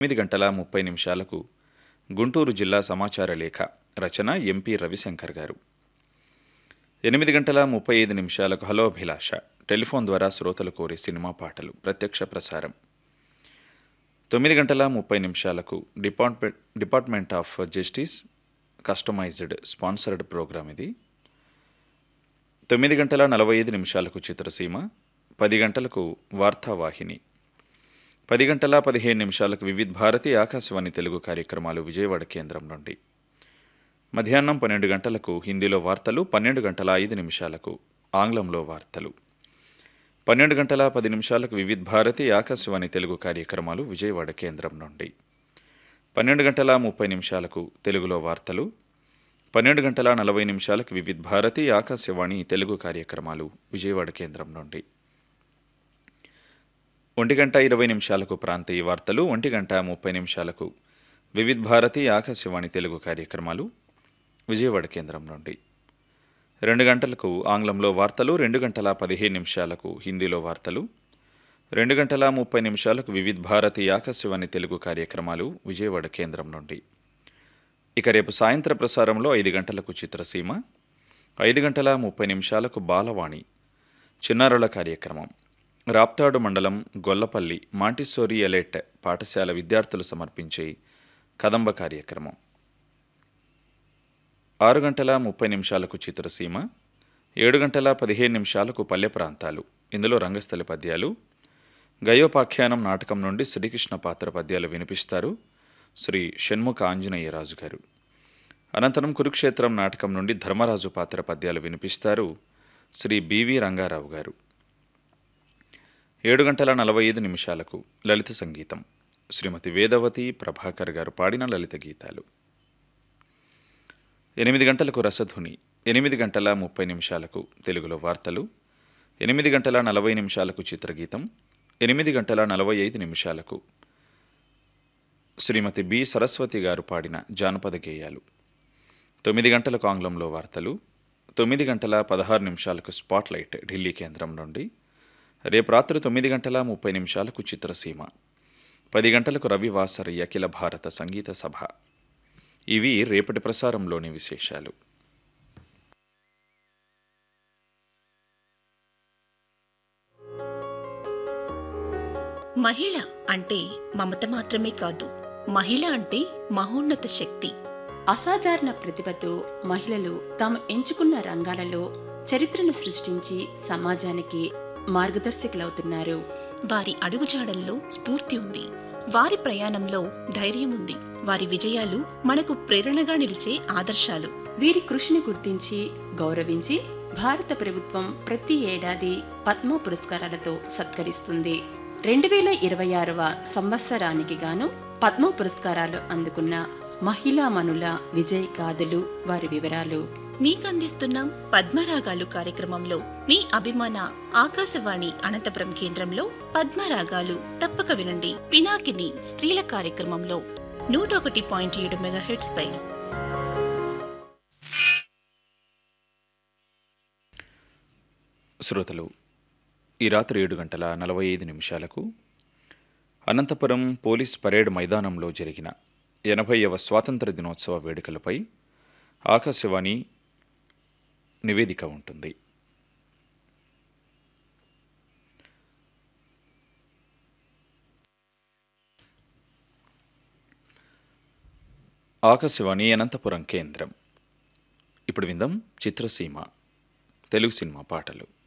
ఎనిమిది గంటల ముప్పై నిమిషాలకు గుంటూరు జిల్లా సమాచార లేఖ రచన ఎంపీ రవిశంకర్ గారు ఎనిమిది గంటల ముప్పై ఐదు నిమిషాలకు హలో అభిలాష టెలిఫోన్ ద్వారా శ్రోతలు కోరే సినిమా పాటలు ప్రత్యక్ష ప్రసారం తొమ్మిది గంటల ముప్పై నిమిషాలకు department department of justice customised sponsored programme ఇది తొమ్మిది గంటల నలభై ఐదు నిమిషాలకు చిత్రసీమ పది గంటలకు వార్తావాహిని పది గంటల పదిహేను నిమిషాలకు వివిధ్ భారతి ఆకాశవాణి తెలుగు కార్యక్రమాలు విజయవాడ కేంద్రం నుండి మధ్యాహ్నం పన్నెండు గంటలకు హిందీలో వార్తలు పన్నెండు గంటల ఐదు నిమిషాలకు ఆంగ్లంలో వార్తలు పన్నెండు గంటల పది నిమిషాలకు వివిధ్ భారతి ఆకాశవాణి తెలుగు కార్యక్రమాలు విజయవాడ కేంద్రం నుండి పన్నెండు గంటల ముప్పై నిమిషాలకు తెలుగులో వార్తలు పన్నెండు గంటల నలభై నిమిషాలకు వివిధ్ భారతి ఆకాశవాణి తెలుగు కార్యక్రమాలు విజయవాడ కేంద్రం నుండి ఒంటి గంట ఇరవై నిమిషాలకు ప్రాంతీయ వార్తలు ఒంటి గంట ముప్పై నిమిషాలకు వివిధ్ భారతి ఆకాశవాణి తెలుగు కార్యక్రమాలు విజయవాడ కేంద్రం నుండి రెండు గంటలకు ఆంగ్లంలో వార్తలు రెండు గంటల పదిహేను నిమిషాలకు హిందీలో వార్తలు రెండు గంటల ముప్పై నిమిషాలకు వివిధ్ భారతి ఆకాశవాణి తెలుగు కార్యక్రమాలు విజయవాడ కేంద్రం నుండి ఇక రేపు సాయంత్ర ప్రసారంలో ఐదు గంటలకు చిత్రసీమ ఐదు గంటల ముప్పై నిమిషాలకు బాలవాణి చిన్నారుల కార్యక్రమం రాప్తాడు మండలం గొల్లపల్లి మాంటిసోరి ఎలెట్ పాఠశాల విద్యార్థులు సమర్పించే కదంబ కార్యక్రమం ఆరు గంటల ముప్పై నిమిషాలకు చిత్రసీమ ఏడు గంటల పదిహేను నిమిషాలకు పల్లె ప్రాంతాలు ఇందులో రంగస్థలి పద్యాలు గయోపాఖ్యానం నాటకం నుండి శ్రీకృష్ణ పాత్ర పద్యాలు వినిపిస్తారు శ్రీ షణ్ముఖ ఆంజనేయరాజు గారు అనంతరం కురుక్షేత్రం నాటకం నుండి ధర్మరాజు పాత్ర పద్యాలు వినిపిస్తారు శ్రీ బివి రంగారావు గారు ఏడు గంటల నలభై ఐదు నిమిషాలకు లలిత సంగీతం శ్రీమతి వేదవతి ప్రభాకర్ గారు పాడిన లలిత గీతాలు ఎనిమిది గంటలకు రసధుని ఎనిమిది గంటల ముప్పై నిమిషాలకు తెలుగులో వార్తలు ఎనిమిది గంటల నలభై నిమిషాలకు చిత్రగీతం ఎనిమిది గంటల నలభై ఐదు నిమిషాలకు శ్రీమతి బి సరస్వతి గారు పాడిన జానపద గేయాలు తొమ్మిది గంటలకు ఆంగ్లంలో వార్తలు తొమ్మిది గంటల పదహారు నిమిషాలకు స్పాట్లైట్ ఢిల్లీ కేంద్రం నుండి రేపు రాత్రి తొమ్మిది గంటల ముప్పై నిమిషాలకు చిత్రసీమ పది గంటలకు రవివాసరి అఖిల భారత సంగీత సభ ఇవి రేపటి ప్రసారంలోని విశేషాలు మహిళ అంటే మమత మాత్రమే కాదు మహిళ అంటే మహోన్నత శక్తి అసాధారణ ప్రతిభతో మహిళలు తాము ఎంచుకున్న రంగాలలో చరిత్రను సృష్టించి సమాజానికి మార్గదర్శకులవుతున్నారు వారి అడుగుజాడల్లో స్ఫూర్తి ఉంది వారి ప్రయాణంలో ధైర్యం ఉంది వారి విజయాలు మనకు ప్రేరణగా నిలిచే ఆదర్శాలు వీరి కృషిని గుర్తించి గౌరవించి భారత ప్రభుత్వం ప్రతి ఏడాది పద్మ పురస్కారాలతో సత్కరిస్తుంది రెండు వేల ఇరవై ఆరవ సంవత్సరానికి గాను పద్మ పురస్కారాలు అందుకున్న మహిళామణుల విజయ్ గాథలు వారి వివరాలు మీకందిస్తున్నాం పద్మరాగాలు కార్యక్రమంలో మీ అభిమాన ఆకాశవాణి అనంతపురం కేంద్రంలో పద్మరాగాలు తప్పక వినండి పినాకిని స్త్రీల కార్యక్రమంలో నూట ఒకటి పాయింట్ ఏడు మెగాహెట్స్ పై శ్రోతలు ఈ రాత్రి ఏడు గంటల నలభై ఐదు నిమిషాలకు అనంతపురం పోలీస్ పరేడ్ మైదానంలో జరిగిన ఎనభైవ స్వాతంత్ర దినోత్సవ వేడుకలపై ఆకాశవాణి నివేదిక ఉంటుంది ఆకాశవాణి అనంతపురం కేంద్రం ఇప్పుడు విందాం చిత్రసీమ తెలుగు సినిమా పాటలు